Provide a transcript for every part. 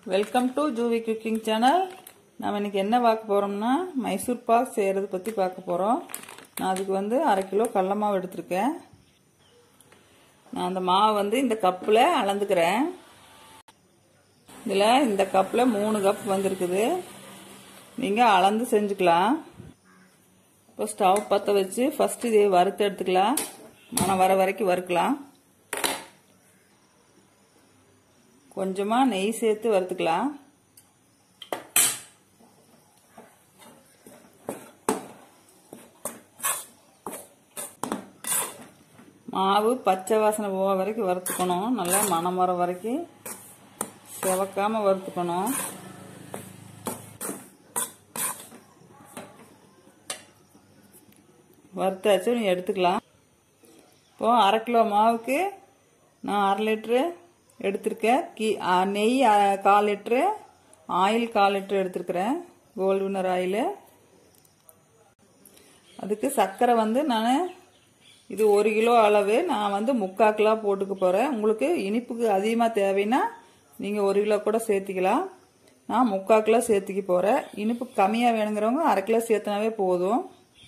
welcome to ஜூவி cooking channel நம்ம இன்னைக்கு என்ன பார்க்க போகிறோம்னா மைசூர் பாக் செய்கிறது பற்றி பார்க்க போகிறோம் நான் அதுக்கு வந்து அரை கிலோ கடல மாவு எடுத்திருக்கேன் நான் அந்த மாவு வந்து இந்த கப்பில் அளந்துக்கிறேன் இதில் இந்த கப்பில் மூணு கப் வந்திருக்குது நீங்கள் அளந்து செஞ்சுக்கலாம் இப்போ ஸ்டவ் பற்ற வச்சு ஃபஸ்ட்டு இதை வறுத்து எடுத்துக்கலாம் மனம் வர வரைக்கும் வறுக்கலாம் கொஞ்சமாக நெய் சேர்த்து வறுத்துக்கலாம் மாவு பச்சை வாசனை போக வரைக்கும் வறுத்துக்கணும் நல்லா மணம் வர வரைக்கும் செவக்காம வறுத்துக்கணும் வறுத்தாச்சு நீ எடுத்துக்கலாம் இப்போ அரை கிலோ மாவுக்கு நான் அரை லிட்ரு எடுத்திருக்கேன் கீ நெய் கால் லிட்ரு ஆயில் கால் லிட்ரு எடுத்திருக்கிறேன் கோல்டு வினர் ஆயில் அதுக்கு சர்க்கரை வந்து நான் இது ஒரு கிலோ அளவு நான் வந்து முக்கால் கிலோ போட்டுக்க போகிறேன் உங்களுக்கு இனிப்புக்கு அதிகமாக தேவைன்னா நீங்கள் ஒரு கிலோ கூட சேர்த்திக்கலாம் நான் முக்கால் கிலோ சேர்த்திக்க போகிறேன் இனிப்பு கம்மியாக வேணுங்கிறவங்க அரை கிலோ சேர்த்தினாவே போதும்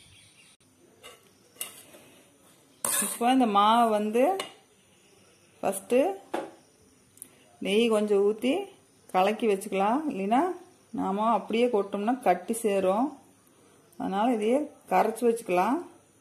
இப்போ இந்த மாவை வந்து ஃபஸ்ட்டு நெய் கொஞ்சம் ஊற்றி கலக்கி வச்சுக்கலாம் இல்லைன்னா நாம் அப்படியே கொட்டோம்னா கட்டி சேரும் அதனால் இதையே கரைச்சி வச்சுக்கலாம்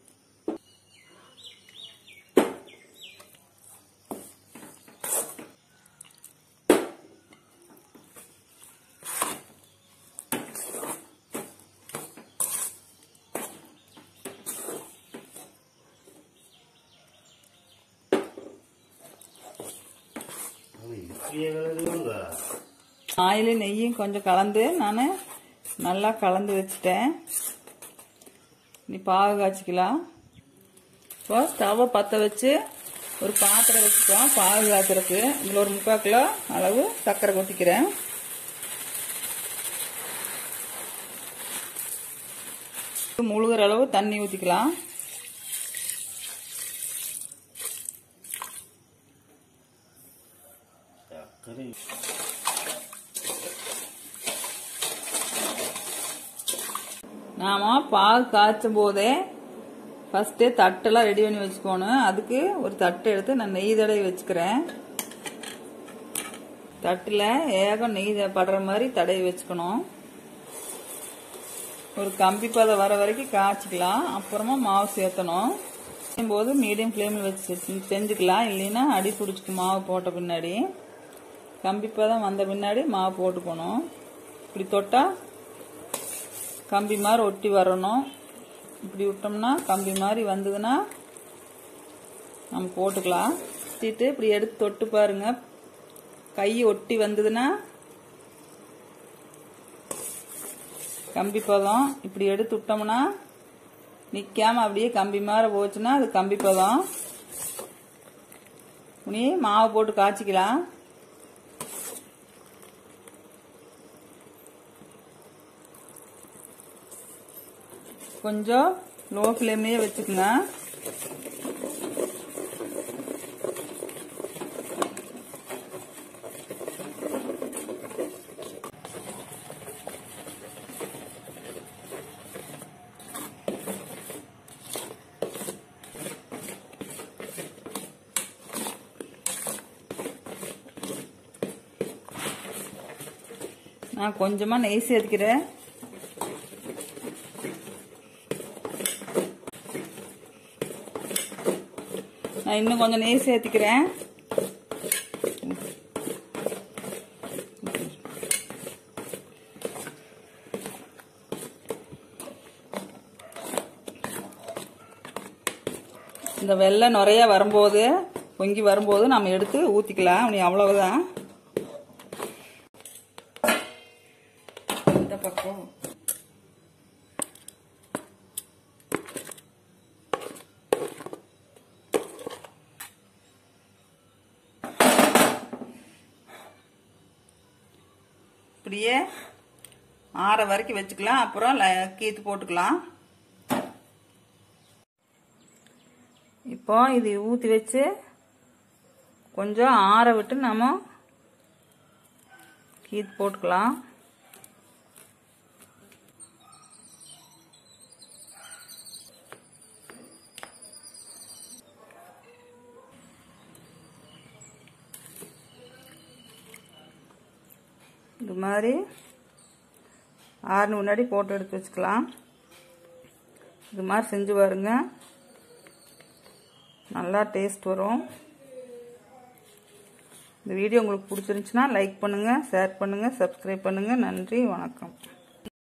ஆயில் நெய்யும் கொஞ்சம் கலந்து நான் நல்லா கலந்து வச்சுட்டேன் நீ பாகு காய்ச்சிக்கலாம் இப்போ ஸ்டவ்வை பற்ற வச்சு ஒரு பாத்திரம் வச்சுக்கோம் பாகு காய்ச்சறதுக்கு இதில் ஒரு முக்கால் கிலோ அளவு சர்க்கரை கொட்டிக்கிறேன் முழுகிற அளவு தண்ணி ஊற்றிக்கலாம் நாம பால் காய்ச்சும் போதே ஃபர்ஸ்டே தட்டெல்லாம் ரெடி பண்ணி வச்சுக்கோணும் அதுக்கு ஒரு தட்டை எடுத்து நான் நெய் தடவை வச்சுக்கிறேன் தட்டில் ஏகம் நெய் படுற மாதிரி தடவி வச்சுக்கணும் ஒரு கம்பி பதம் வர வரைக்கும் காய்ச்சிக்கலாம் அப்புறமா மாவு சேர்த்தணும் போது மீடியம் ஃப்ளேமில் வச்சு செஞ்சுக்கலாம் இல்லைன்னா அடி பிடிச்சிக்கு மாவு போட்ட பின்னாடி கம்பி பதம் வந்த பின்னாடி மாவு போட்டுக்கணும் இப்படி தொட்டால் கம்பி மாதிரி ஒட்டி வரணும் இப்படி விட்டோம்னா கம்பி மாதிரி வந்ததுன்னா நம்ம போட்டுக்கலாம் வச்சுட்டு இப்படி எடுத்து தொட்டு பாருங்க கை ஒட்டி வந்ததுன்னா கம்பி பதம் இப்படி எடுத்து விட்டோம்னா நிற்காம அப்படியே கம்பி மாதிரி போச்சுன்னா அது கம்பி பதம் நீ மாவு போட்டு காய்ச்சிக்கலாம் கொஞ்சம் லோ ஃப்ளேம்லேயே வச்சுக்கோங்க நான் கொஞ்சமாக நெய் சேர்த்துக்கிறேன் நான் இன்னும் கொஞ்சம் நெய் சேர்த்துக்கிறேன் இந்த வெள்ளை நிறைய வரும்போது பொங்கி வரும்போது நம்ம எடுத்து ஊற்றிக்கலாம் நீ அவ்வளவுதான் இந்த பக்கம் இப்படியே ஆற வரைக்கும் வச்சுக்கலாம் அப்புறம் கீத்து போட்டுக்கலாம் இப்போ இது ஊற்றி வச்சு கொஞ்சம் ஆற விட்டு நம்ம கீத் போட்டுக்கலாம் இது மாதிரி ஆறு முன்னாடி போட்டு எடுத்து வச்சுக்கலாம் இது மாதிரி செஞ்சு பாருங்க நல்லா டேஸ்ட் வரும் இந்த வீடியோ உங்களுக்கு பிடிச்சிருந்துச்சுன்னா லைக் பண்ணுங்கள் ஷேர் பண்ணுங்கள் சப்ஸ்கிரைப் பண்ணுங்கள் நன்றி வணக்கம்